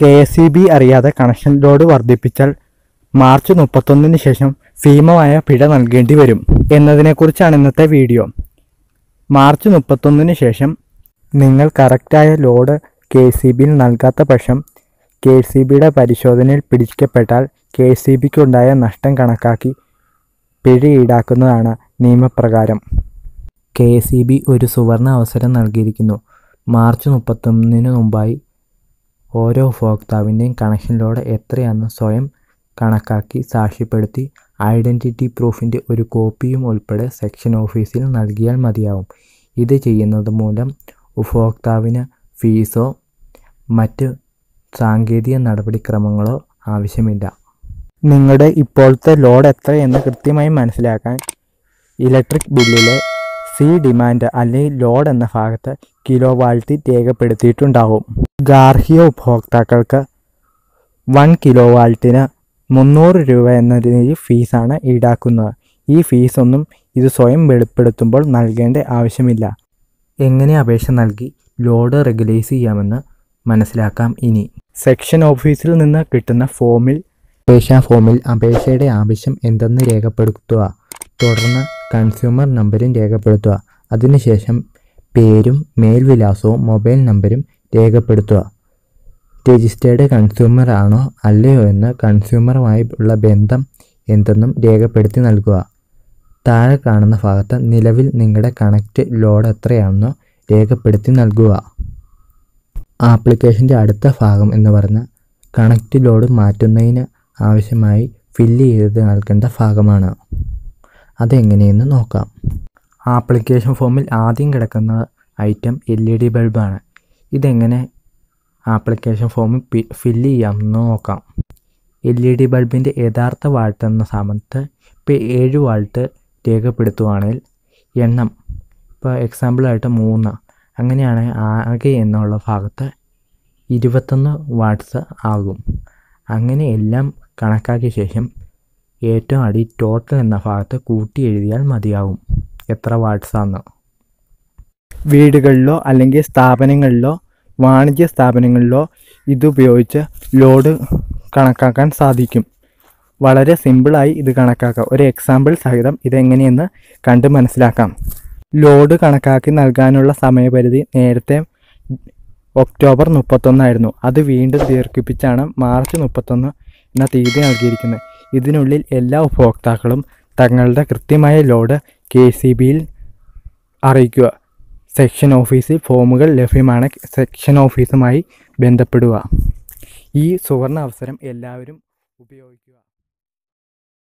K S E B അറിയാതെ connection load വർദ്ധിപ്പിച്ചാൽ March മുപ്പത്തൊന്നിന് ശേഷം ഭീമമായ പിഴ നൽകേണ്ടി വരും എന്നതിനെക്കുറിച്ചാണ് ഇന്നത്തെ വീഡിയോ മാർച്ച് മുപ്പത്തൊന്നിന് ശേഷം നിങ്ങൾ കറക്റ്റായ ലോഡ് കെ സി ബിയിൽ നൽകാത്ത പക്ഷം കെ സി ബിയുടെ പരിശോധനയിൽ പിടിക്കപ്പെട്ടാൽ കെ സി ബിക്കുണ്ടായ നഷ്ടം കണക്കാക്കി പിഴ ഈടാക്കുന്നതാണ് നിയമപ്രകാരം കെ സി ബി ഒരു സുവർണ അവസരം നൽകിയിരിക്കുന്നു മാർച്ച് മുപ്പത്തൊന്നിന് മുമ്പായി ഓരോ ഉപഭോക്താവിൻ്റെയും കണക്ഷൻ ലോഡ് എത്രയാണെന്ന് സ്വയം കണക്കാക്കി സാക്ഷ്യപ്പെടുത്തി ഐഡൻറ്റിറ്റി പ്രൂഫിൻ്റെ ഒരു കോപ്പിയും ഉൾപ്പെടെ സെക്ഷൻ ഓഫീസിൽ നൽകിയാൽ മതിയാവും ഇത് ചെയ്യുന്നത് മൂലം ഉപഭോക്താവിന് ഫീസോ മറ്റ് സാങ്കേതിക നടപടിക്രമങ്ങളോ ആവശ്യമില്ല നിങ്ങളുടെ ഇപ്പോഴത്തെ ലോഡ് എത്രയെന്ന് കൃത്യമായി മനസ്സിലാക്കാൻ ഇലക്ട്രിക് ബില്ലിലെ സി ഡിമാൻഡ് അല്ലെങ്കിൽ ലോഡ് എന്ന ഭാഗത്ത് കിലോ വാൾട്ടി രേഖപ്പെടുത്തിയിട്ടുണ്ടാവും ഗാർഹിക ഉപഭോക്താക്കൾക്ക് വൺ കിലോ വാൾട്ടിന് മുന്നൂറ് രൂപ എന്ന രീതിയിൽ ഫീസാണ് ഈടാക്കുന്നത് ഈ ഫീസൊന്നും ഇത് സ്വയം വെളിപ്പെടുത്തുമ്പോൾ നൽകേണ്ട ആവശ്യമില്ല എങ്ങനെ അപേക്ഷ നൽകി ലോഡ് റെഗുലൈസ് ചെയ്യാമെന്ന് മനസ്സിലാക്കാം ഇനി സെക്ഷൻ ഓഫീസിൽ നിന്ന് കിട്ടുന്ന ഫോമിൽ അപേക്ഷാ ഫോമിൽ അപേക്ഷയുടെ ആവശ്യം എന്തെന്ന് രേഖപ്പെടുത്തുക തുടർന്ന് കൺസ്യൂമർ നമ്പരും രേഖപ്പെടുത്തുക അതിനുശേഷം പേരും മേൽവിലാസവും മൊബൈൽ നമ്പരും രേഖപ്പെടുത്തുക രജിസ്റ്റേർഡ് കൺസ്യൂമർ ആണോ അല്ലയോ എന്ന് കൺസ്യൂമറുമായി ഉള്ള ബന്ധം എന്തെന്നും രേഖപ്പെടുത്തി നൽകുക താഴെ കാണുന്ന ഭാഗത്ത് നിലവിൽ നിങ്ങളുടെ കണക്റ്റ് ലോഡ് എത്രയാണെന്നോ രേഖപ്പെടുത്തി നൽകുക ആപ്ലിക്കേഷൻ്റെ അടുത്ത ഭാഗം എന്ന് പറഞ്ഞ കണക്റ്റ് ലോഡ് മാറ്റുന്നതിന് ആവശ്യമായി ഫില്ല് ചെയ്ത് നൽകേണ്ട ഭാഗമാണ് അതെങ്ങനെയെന്ന് നോക്കാം ആപ്ലിക്കേഷൻ ഫോമിൽ ആദ്യം കിടക്കുന്ന ഐറ്റം എൽ ഇ ഡി ബൾബാണ് ഇതെങ്ങനെ ആപ്ലിക്കേഷൻ ഫോമിൽ ഫില്ല് ചെയ്യാമെന്ന് നോക്കാം എൽ ഇ ഡി ബൾബിൻ്റെ യഥാർത്ഥ വാൾട്ട് എന്ന സ്ഥാനത്ത് ഇപ്പോൾ ഏഴ് വാൾട്ട് രേഖപ്പെടുത്തുവാണെങ്കിൽ എണ്ണം ഇപ്പോൾ എക്സാമ്പിളായിട്ട് മൂന്ന് അങ്ങനെയാണെങ്കിൽ ആകെ എന്നുള്ള ഭാഗത്ത് ഇരുപത്തൊന്ന് വാട്ട്സ് ആകും അങ്ങനെ എല്ലാം കണക്കാക്കിയ ശേഷം ഏറ്റവും അടി ടോട്ടൽ എന്ന ഭാഗത്ത് കൂട്ടി എഴുതിയാൽ മതിയാവും എത്ര വാട്ട്സാന്ന് വീടുകളിലോ അല്ലെങ്കിൽ സ്ഥാപനങ്ങളിലോ വാണിജ്യ സ്ഥാപനങ്ങളിലോ ഇതുപയോഗിച്ച് ലോഡ് കണക്കാക്കാൻ സാധിക്കും വളരെ സിമ്പിളായി ഇത് കണക്കാക്കാം ഒരു എക്സാമ്പിൾ സഹിതം ഇതെങ്ങനെയെന്ന് കണ്ട് മനസ്സിലാക്കാം ലോഡ് കണക്കാക്കി നൽകാനുള്ള സമയപരിധി നേരത്തെ ഒക്ടോബർ മുപ്പത്തൊന്നായിരുന്നു അത് വീണ്ടും ദീർഘിപ്പിച്ചാണ് മാർച്ച് മുപ്പത്തൊന്ന് എന്ന തീയതി നൽകിയിരിക്കുന്നത് ഇതിനുള്ളിൽ എല്ലാ ഉപഭോക്താക്കളും തങ്ങളുടെ കൃത്യമായ ലോഡ് കെ സി ബിയിൽ അറിയിക്കുക സെക്ഷൻ ഓഫീസിൽ ഫോമുകൾ ലഭ്യമാണ് സെക്ഷൻ ഓഫീസുമായി ബന്ധപ്പെടുക ഈ സുവർണ അവസരം എല്ലാവരും ഉപയോഗിക്കുക